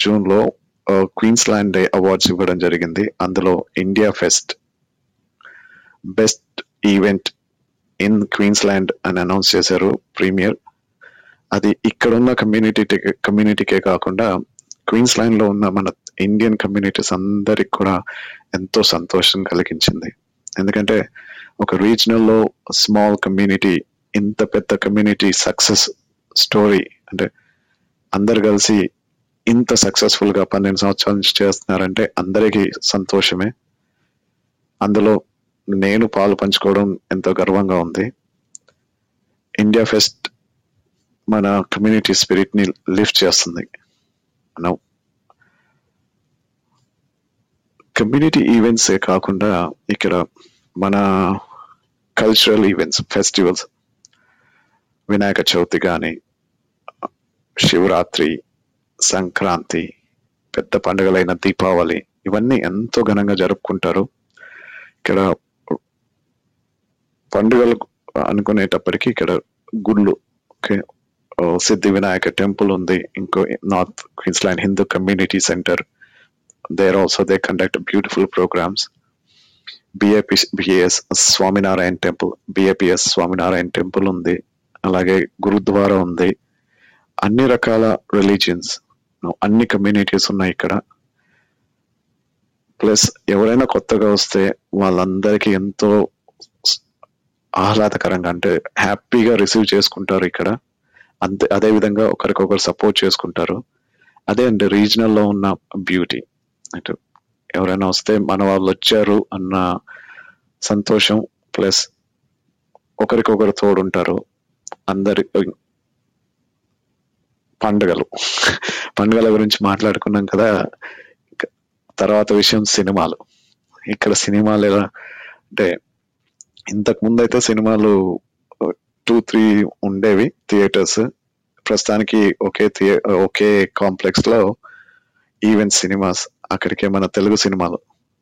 June లో queens land day awards ఇవ్వడం జరిగింది అందులో India fest best event in Queensland అని అనౌన్స్ చేశారు ప్రీమియర్ అది ఇక్కడ ఉన్న కమ్యూనిటీ కమ్యూనిటీకే కాకుండా క్వీన్స్ ల్యాండ్ లో ఉన్న మన ఇండియన్ కమ్యూనిటీస్ అందరికి కూడా ఎంతో సంతోషం కలిగించింది ఎందుకంటే ఒక రీజనల్ లో స్మాల్ కమ్యూనిటీ ఇంత పెద్ద కమ్యూనిటీ సక్సెస్ స్టోరీ అంటే అందరు కలిసి ఇంత సక్సెస్ఫుల్ గా పన్నెండు సంవత్సరాల నుంచి చేస్తున్నారంటే అందరికీ సంతోషమే అందులో నేను పాలు పంచుకోవడం ఎంతో గర్వంగా ఉంది ఇండియా ఫెస్ట్ మన కమ్యూనిటీ స్పిరిట్ ని లిఫ్ట్ చేస్తుంది మనం కమ్యూనిటీ ఈవెంట్స్ ఏ కాకుండా ఇక్కడ మన cultural events festivals Vinayaka Chavithi కానీ శివరాత్రి సంక్రాంతి పెద్ద పండుగలైన దీపావళి ఇవన్నీ ఎంతో ఘనంగా జరుపుకుంటారు ఇక్కడ పండుగలు అనుకునేటప్పటికి ఇక్కడ గుళ్ళు ఓకే ఓ సిద్ధి వినాయక టెంపుల్ ఉంది ఇంకో north Queensland Hindu community centre there also they conduct beautiful programmes BAP BAS Swaminarayan temple BAPS Swaminarayan temple ఉంది అలాగే గురుద్వారా ఉంది అన్ని రకాల రిలీజియన్స్ అన్ని కమ్యూనిటీస్ ఉన్నాయి ఇక్కడ ప్లస్ ఎవరైనా కొత్తగా వస్తే వాళ్ళందరికీ ఎంతో ఆహ్లాదకరంగా అంటే హ్యాపీగా రిసీవ్ చేసుకుంటారు ఇక్కడ అంతే అదే విధంగా ఒకరికొకరు సపోర్ట్ చేసుకుంటారు అదే అండి రీజనల్ లో ఉన్న బ్యూటీ అంటే ఎవరైనా వస్తే మన వాళ్ళు వచ్చారు అన్న సంతోషం ప్లస్ ఒకరికొకరు తోడుంటారు అందరి పండుగలు పండుగల గురించి మాట్లాడుకున్నాం కదా తర్వాత విషయం సినిమాలు ఇక్కడ సినిమాలు ఎలా అంటే ఇంతకు ముందు అయితే సినిమాలు టూ త్రీ ఉండేవి థియేటర్స్ ప్రస్తుతానికి ఒకే థియే ఒకే కాంప్లెక్స్ లో ఈవెంట్ సినిమాస్ అక్కడికే మన తెలుగు సినిమాలు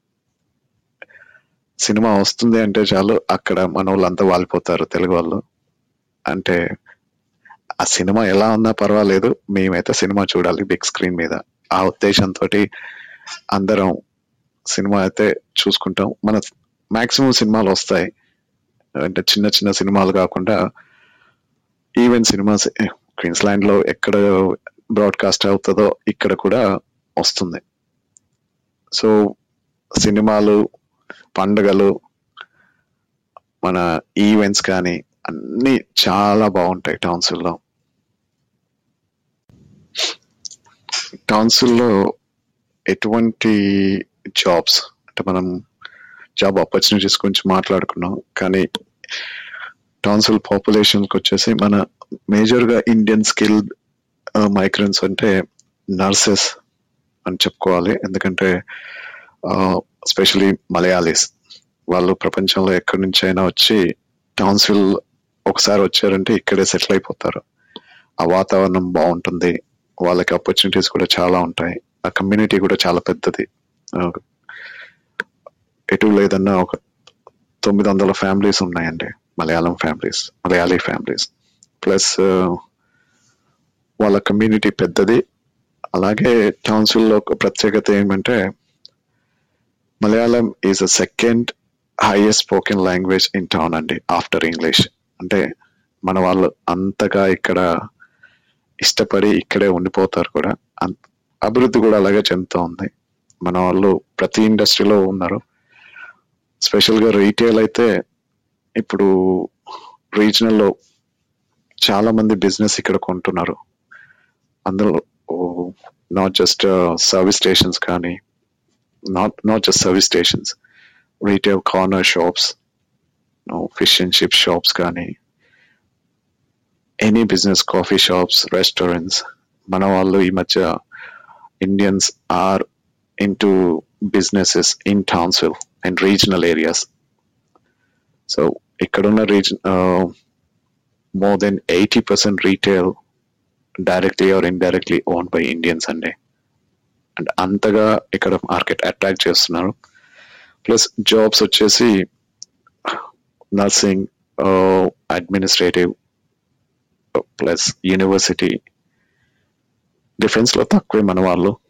సినిమా వస్తుంది అంటే చాలు అక్కడ మన వాళ్ళంతా వాలిపోతారు తెలుగు వాళ్ళు అంటే ఆ సినిమా ఎలా ఉన్నా పర్వాలేదు మేమైతే సినిమా చూడాలి బిగ్ స్క్రీన్ మీద ఆ ఉద్దేశంతో అందరం సినిమా అయితే చూసుకుంటాం మన మాక్సిమం సినిమాలు వస్తాయి అంటే చిన్న చిన్న సినిమాలు కాకుండా ఈవెంట్ సినిమాస్ క్వీన్స్లాండ్ లో ఎక్కడ బ్రాడ్కాస్ట్ అవుతుందో ఇక్కడ కూడా వస్తుంది సో సినిమాలు పండుగలు మన ఈవెంట్స్ కానీ అన్ని చాలా బాగుంటాయి టౌన్సిల్లో టౌన్సిల్లో ఎటువంటి జాబ్స్ అంటే మనం జాబ్ ఆపర్చునిటీస్ గురించి మాట్లాడుకున్నాం కానీ టౌన్సిల్ పాపులేషన్కి వచ్చేసి మన మేజర్గా ఇండియన్ స్కిల్ మైగ్రెంట్స్ అంటే నర్సెస్ అని చెప్పుకోవాలి ఎందుకంటే స్పెషలీ మలయాళీస్ వాళ్ళు ప్రపంచంలో ఎక్కడి నుంచి అయినా వచ్చి టౌన్సిల్ ఒకసారి వచ్చారంటే ఇక్కడే సెటిల్ అయిపోతారు ఆ వాతావరణం బాగుంటుంది వాళ్ళకి ఆపర్చునిటీస్ కూడా చాలా ఉంటాయి ఆ కమ్యూనిటీ కూడా చాలా పెద్దది ఎటు లేదన్నా ఒక తొమ్మిది వందల ఫ్యామిలీస్ ఉన్నాయండి Malayalam families Malayali families plus వాళ్ళ కమ్యూనిటీ పెద్దది అలాగే టౌన్సిల్లో ఒక ప్రత్యేకత ఏమంటే Malayalam is a second highest spoken language in town అండి ఆఫ్టర్ ఇంగ్లీష్ అంటే మన వాళ్ళు అంతగా ఇక్కడ ఇష్టపడి ఇక్కడే ఉండిపోతారు కూడా అభివృద్ధి కూడా అలాగే చెందుతూ ఉంది మన వాళ్ళు ప్రతి ఇండస్ట్రీలో ఉన్నారు స్పెషల్గా రీటైల్ అయితే ఇప్పుడు రీజనల్లో చాలా మంది బిజినెస్ ఇక్కడ కొంటున్నారు అందులో నాట్ జస్ట్ సర్వీస్ స్టేషన్స్ కానీ not not just service stations retail corner shops fish and chip shops కానీ any business coffee shops restaurants మన వాళ్ళు ఈ మధ్య Indians are into businesses in Townsville and regional areas so ఇక్కడున్న reason more than eighty percent retail directly or indirectly own by Indians అండి and అంతగా ఇక్కడ market attract చేస్తున్నారు plus jobs వచ్చేసి nursing administrative plus university defence లో తక్కువే మన వాళ్ళు